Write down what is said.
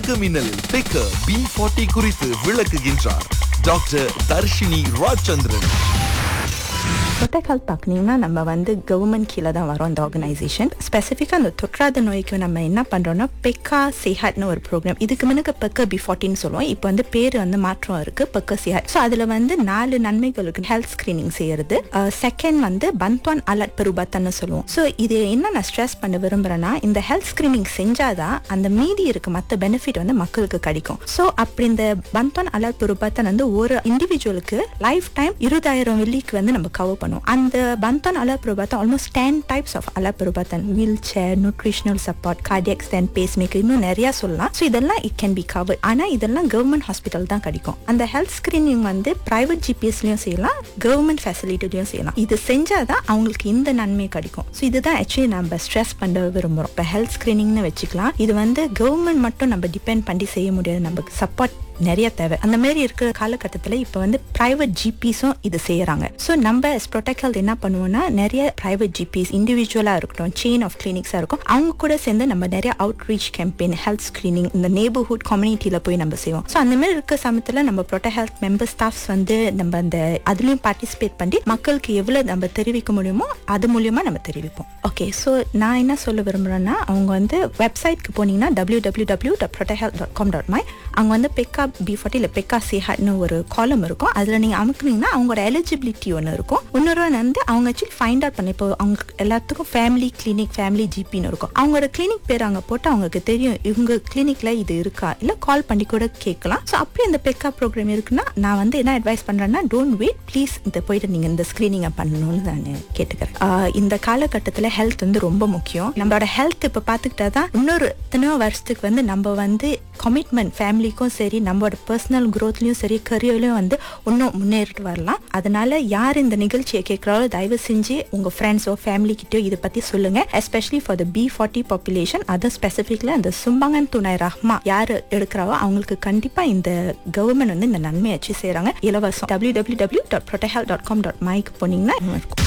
வணக்கம் மின்னலில் திக்க B forty குறித்து விளக்குகின்றார் doctor Dharshini Rajachandran protect health பார்க்குனீங்கன்னா நம்ம வந்து கவர்மெண்ட் கீழே தான் வரோம் இந்த ஆர்கனைசேஷன் ஸ்பெசிஃபிக்காக அந்த தொற்றாத நோய்க்கு நம்ம என்ன பண்ணுறோம்னா பெக்கா சிஹாட்னு ஒரு ப்ரோக்ராம் இதுக்கு முன்னுக்கு பெக்க பி ஃபார்ட்டின்னு சொல்லுவோம் இப்போ வந்து பேர் வந்து மாற்றம் இருக்குது பெக்க சிஹாட் ஸோ அதில் வந்து நாலு நன்மைகள் இருக்கு ஹெல்த் ஸ்க்ரீனிங் செய்யறது செகண்ட் வந்து பந்த்வான் அலர்ட் பெருபத்தன்னு சொல்லுவோம் ஸோ இது என்ன நான் ஸ்ட்ரெஸ் பண்ண விரும்புகிறேன்னா இந்த ஹெல்த் ஸ்க்ரீனிங் செஞ்சாதான் அந்த மீதி இருக்க மற்ற பெனிஃபிட் வந்து மக்களுக்கு கிடைக்கும் ஸோ அப்படி இந்த பந்த்வான் அலர்ட் பெருபத்தன் வந்து ஒரு இண்டிவிஜுவலுக்கு லைஃப் டைம் இருபதாயிரம் வெள்ளிக்கு வந்து நம்ம கவர் பண்ணுவோம் அந்த பந்தான் அலா பிரபாத்தன் ஆல்மோஸ்ட் டென் டைப்ஸ் ஆஃப் அலா பிரபாத்தன் wheelchair nutritional support cardiac stent pacemaker இன்னும் நிறைய சொல்லலாம் ஸோ இதெல்லாம் இட் கேன் பி கவர் ஆனா இதெல்லாம் கவர்மெண்ட் ஹாஸ்பிட்டல் தான் கிடைக்கும் அந்த ஹெல்த் ஸ்கிரீனிங் வந்து பிரைவேட் ஜிபிஎஸ்லயும் செய்யலாம் கவர்மெண்ட் ஃபெசிலிட்டிலையும் செய்யலாம் இது செஞ்சாதான் அவங்களுக்கு இந்த நன்மை கிடைக்கும் ஸோ இதுதான் ஆக்சுவலி நம்ம ஸ்ட்ரெஸ் பண்ண விரும்புறோம் இப்போ ஹெல்த் ஸ்கிரீனிங்னு வச்சுக்கலாம் இது வந்து கவர்மெண்ட் மட்டும் நம்ம டிபெண்ட் பண்ணி செய்ய முடியாது நமக்கு சப்போர்ட் நிறைய தேவை அந்த மாதிரி இருக்கிற காலகட்டத்தில் இப்போ வந்து பிரைவேட் ஜிபிஸும் இது செய்யறாங்க ஸோ நம்ம ப்ரொடெக்ட் ஹெல்த் என்ன பண்ணுவோம்னா நிறைய பிரைவேட் ஜிபிஸ் இண்டிவிஜுவலாக இருக்கட்டும் செயின் ஆஃப் கிளினிக்ஸாக இருக்கும் அவங்க கூட சேர்ந்து நம்ம நிறைய outreach campaign health screening இந்த நேபர்ஹுட் கம்யூனிட்டியில் போய் நம்ம செய்வோம் ஸோ அந்த மாதிரி இருக்க சமயத்தில் நம்ம ப்ரொடெக்ட் ஹெல்த் மெம்பர் ஸ்டாஃப்ஸ் வந்து நம்ம அந்த அதுலேயும் பார்ட்டிசிபேட் பண்ணி மக்களுக்கு எவ்வளோ நம்ம தெரிவிக்க முடியுமோ அது மூலியமா நம்ம தெரிவிப்போம் ஓகே ஸோ நான் என்ன சொல்ல விரும்புகிறேன்னா அவங்க வந்து வெப்சைட்க்கு போனீங்கன்னா W W W dot protect dot com dot my அங்கே வந்து பெக்கா பி ஃபார்ட்டி இல்லை பெக்கா சிஹாட்னு ஒரு காலம் இருக்கும் அதில் நீங்கள் அமுக்குனீங்கன்னா அவங்களோட எலிஜிபிலிட்டி ஒன்று இருக்கும் இன்னொரு வந்து அவங்க ஆக்சுவலி ஃபைண்ட் அவுட் பண்ணி இப்போ அவங்க எல்லாத்துக்கும் ஃபேமிலி கிளினிக் ஃபேமிலி ஜிபின்னு இருக்கும் அவங்களோட கிளினிக் பேர் அங்கே போட்டு அவங்களுக்கு தெரியும் இவங்க கிளினிக்ல இது இருக்கா இல்லை கால் பண்ணி கூட கேட்கலாம் ஸோ அப்படி அந்த பெக்கா ப்ரோக்ராம் இருக்குன்னா நான் வந்து என்ன அட்வைஸ் பண்ணுறேன்னா டோன்ட் வெயிட் ப்ளீஸ் இந்த போயிட்டு நீங்கள் இந்த ஸ்க்ரீனிங்கை பண்ணணும்னு நான் கேட்டுக்கிறேன் ஆஹ் இந்த காலகட்டத்தில் ஹெல்த் வந்து ரொம்ப முக்கியம் நம்மளோட ஹெல்த் இப்போ பார்த்துக்கிட்டா தான் இன்னொரு எத்தனையோ வருஷத்துக்கு வந்து நம்ம வந்து கமிட்மெண்ட் ஃபேமிலிக்கும் சரி நம்மளோட பர்சனல் க்ரோத்லையும் சரி கரியர்லையும் வந்து இன்னும் முன்னேறிட்டு வரலாம் அதனால யார் இந்த நிகழ்ச்சியை கேட்குறாலோ தயவு செஞ்சு உங்கள் ஃப்ரெண்ட்ஸோ ஃபேமிலி கிட்டயோ இதை பற்றி சொல்லுங்க especially for the B forty population அது ஸ்பெசிஃபிக்ல அந்த சும்பங்கன் துணை ரஹ்மா யார் எடுக்கிறாவோ அவங்களுக்கு கண்டிப்பாக இந்த கவர்மெண்ட் வந்து இந்த நன்மையை வச்சு செய்கிறாங்க இலவசம் W W W dot dot com dot மைக்கு போனீங்கன்னா இருக்கும்